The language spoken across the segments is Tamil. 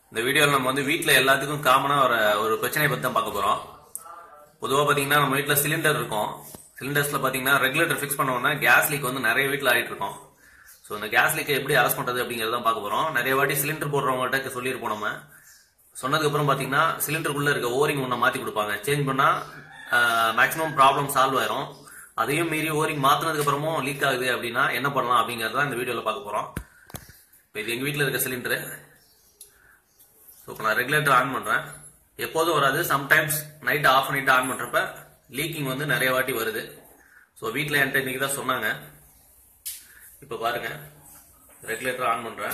இந்த வீடியோவில் நம்ம வந்து வீட்டில் எல்லாத்துக்கும் காமனாக ஒரு ஒரு பிரச்சனையை பற்றி தான் பார்க்க போகிறோம் பொதுவாக பார்த்தீங்கன்னா நம்ம வீட்டில் சிலிண்டர் இருக்கும் சிலிண்டர்ஸில் பார்த்தீங்கன்னா ரெகுலேட்டர் ஃபிக்ஸ் பண்ணோம்னா கேஸ் லீக் வந்து நிறைய வீட்டில் ஆகிட்டு இருக்கும் ஸோ இந்த கேஸ் லீக்கை எப்படி அரெஸ்ட் பண்ணுறது அப்படிங்கிறத தான் பார்க்க போகிறோம் நிறைய வாட்டி சிலிண்டர் போடுறவங்கள்ட்ட சொல்லியிருப்போம் நம்ம சொன்னதுக்கப்புறம் பார்த்தீங்கன்னா சிலிண்டருக்குள்ளே இருக்க ஓரிங் ஒன்றை மாற்றி கொடுப்பாங்க சேஞ்ச் பண்ணால் மேக்ஸிமம் ப்ராப்ளம் சால்வ் ஆயிரும் அதையும் மீறி ஓரிங் மாற்றினதுக்கு அப்புறமும் லீக் ஆகுது அப்படின்னா என்ன பண்ணலாம் அப்படிங்கிறத இந்த வீடியோவில் பார்க்க போகிறோம் இப்போ இது எங்கள் வீட்டில் இருக்க சிலிண்டரு ஸோ இப்போ நான் ரெகுலேட்டர் ஆன் பண்ணுறேன் எப்போதும் வராது சம்டைம்ஸ் நைட் ஆஃப் பண்ணிட்டு ஆன் பண்ணுறப்ப லீக்கிங் வந்து நிறைய வாட்டி வருது ஸோ வீட்டில் என்கிட்ட இன்னைக்கு தான் சொன்னாங்க இப்போ பாருங்க ரெகுலேட்டர் ஆன் பண்ணுறேன்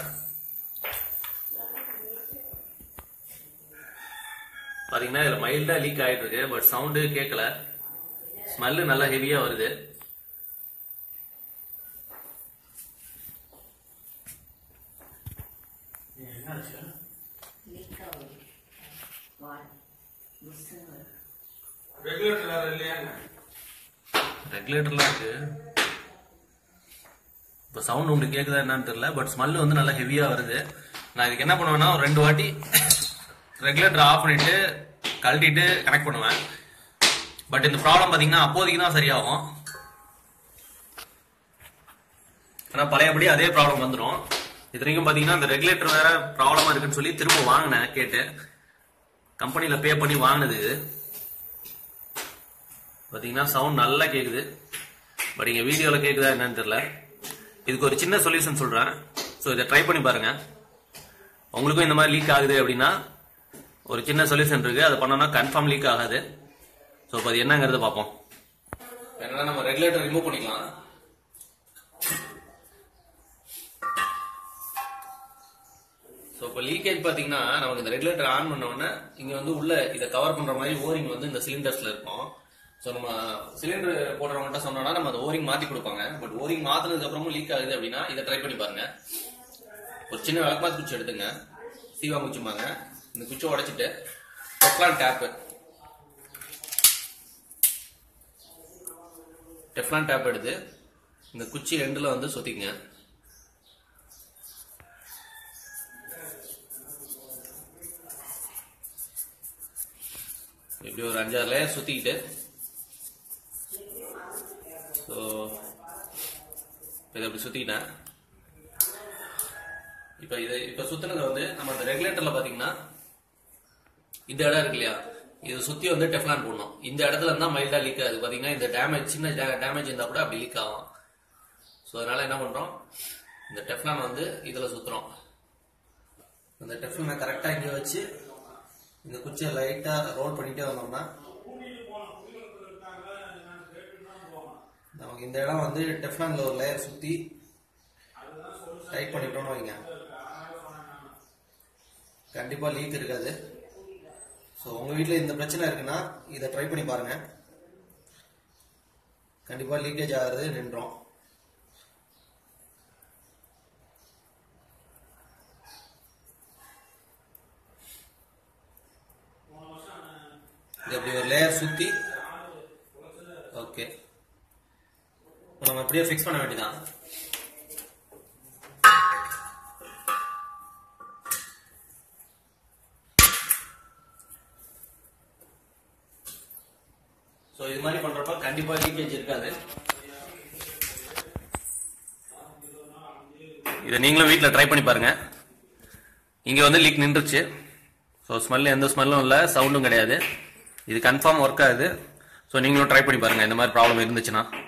பாத்தீங்கன்னா இதுல மைல்டா லீக் ஆயிட்டு இருக்கு பட் சவுண்டு கேட்கல ஸ்மெல்லு நல்லா ஹெவியா வருது ரெகுலேட்டர் வேற இல்லையாங்க ரெகுலேட்டர்லாம் இருக்கு இப்போ சவுண்ட் உங்களுக்கு கேக்குதா என்னன்னு தெரியல பட் ஸ்மெல் வந்து நல்லா ஹெவியா வருது நான் இதுக்கு என்ன பண்ணுவேன்னா ஒரு ரெண்டு வாட்டி ரெகுலேட்டர் ஆஃப் பண்ணிட்டு கழட்டிட்டு கனெக்ட் பண்ணுவேன் பட் இந்த ப்ராப்ளம் பாத்தீங்கன்னா அப்போதைக்கு தான் சரியாகும் ஆனா பழையபடி அதே ப்ராப்ளம் வந்துடும் இத்தனைக்கும் பாத்தீங்கன்னா இந்த ரெகுலேட்டர் வேற ப்ராப்ளமா இருக்குன்னு சொல்லி திரும்ப வாங்கினேன் கேட்டு கம்பெனில பே பண்ணி வாங்கினது இது பாத்தீங்கன்னா சவுண்ட் நல்லா கேக்குது பட் இங்க வீடியோல கேக்குதா என்னன்னு தெரியல இதுக்கு ஒரு சின்ன சொல்யூஷன் சொல்றேன் ஸோ இதை ட்ரை பண்ணி பாருங்க உங்களுக்கும் இந்த மாதிரி லீக் ஆகுது அப்படின்னா ஒரு சின்ன சொல்யூஷன் இருக்கு அதை பண்ணோம்னா கன்ஃபார்ம் லீக் ஆகாது ஸோ இப்போ அது என்னங்கிறத பார்ப்போம் என்னன்னா நம்ம ரெகுலேட்டர் ரிமூவ் பண்ணிக்கலாம் ஸோ இப்போ லீக்கேஜ் பார்த்தீங்கன்னா நமக்கு இந்த ரெகுலேட்டர் ஆன் பண்ண உடனே இங்கே வந்து உள்ள இதை கவர் பண்ணுற மாதிரி ஓரிங் வந்து இந்த சிலிண்டர்ஸில் இருக்கும் ஸோ நம்ம சிலிண்டர் போடுறவங்கள்ட்ட சொன்னோம்னா நம்ம அந்த ஓரிங் மாற்றி கொடுப்பாங்க பட் ஓரிங் மாற்றினதுக்கு அப்புறமும் லீக் ஆகுது அப்படின்னா இதை ட்ரை பண்ணி பாருங்க ஒரு சின்ன விளக்கமாத்து குச்சி எடுத்துங்க சீவா குச்சிமாங்க இந்த குச்சை உடைச்சிட்டு டெஃப்லான் டேப்பு டெஃப்லான் டேப் எடுத்து இந்த குச்சி எண்டில் வந்து சுத்திங்க இப்படி ஒரு அஞ்சாறு லேயர் சுத்திக்கிட்டு ஸோ இதை அப்படி சுத்திக்கிட்டேன் இப்போ இதை இப்போ சுத்தினதை வந்து நம்ம அந்த ரெகுலேட்டர்ல பாத்தீங்கன்னா இந்த இடம் இருக்கு இல்லையா இது சுத்தி வந்து டெஃப்லான் போடணும் இந்த இடத்துல இருந்தா மைல்டா லீக் ஆகுது பாத்தீங்கன்னா இந்த டேமேஜ் சின்ன டேமேஜ் இருந்தா கூட அப்படி லீக் ஆகும் ஸோ அதனால என்ன பண்றோம் இந்த டெஃப்லான் வந்து இதுல சுத்துறோம் இந்த டெஃப்லானை கரெக்டா இங்க வச்சு இந்த குச்சியை லைட்டா ரோல் பண்ணிட்டே வந்தோம்னா நமக்கு இந்த இடம் வந்து டெஃப்லான்ல ஒரு லேயர் சுத்தி டைட் பண்ணிட்டோம்னு வைங்க கண்டிப்பா லீக் இருக்காது ஸோ உங்க வீட்டில் இந்த பிரச்சனை இருக்குன்னா இதை ட்ரை பண்ணி பாருங்க கண்டிப்பா லீக்கேஜ் ஆகுறது நின்றோம் இது அப்படி ஒரு லேயர் சுத்தி ஓகே இப்போ நம்ம அப்படியே ஃபிக்ஸ் பண்ண வேண்டியதான் ஸோ இது மாதிரி பண்றப்ப கண்டிப்பா லீக்கேஜ் இருக்காது இதை நீங்களும் வீட்டில் ட்ரை பண்ணி பாருங்க இங்க வந்து லீக் நின்றுச்சு ஸோ ஸ்மெல் எந்த ஸ்மெல்லும் இல்லை சவுண்டும் கிடையாது இது கன்ஃபார்ம் ஒர்க் ஆகுது ஸோ நீங்களும் ட்ரை பண்ணி பாருங்க இந்த மாதிரி ப்ராப்ளம் இருந்துச்சுன்னா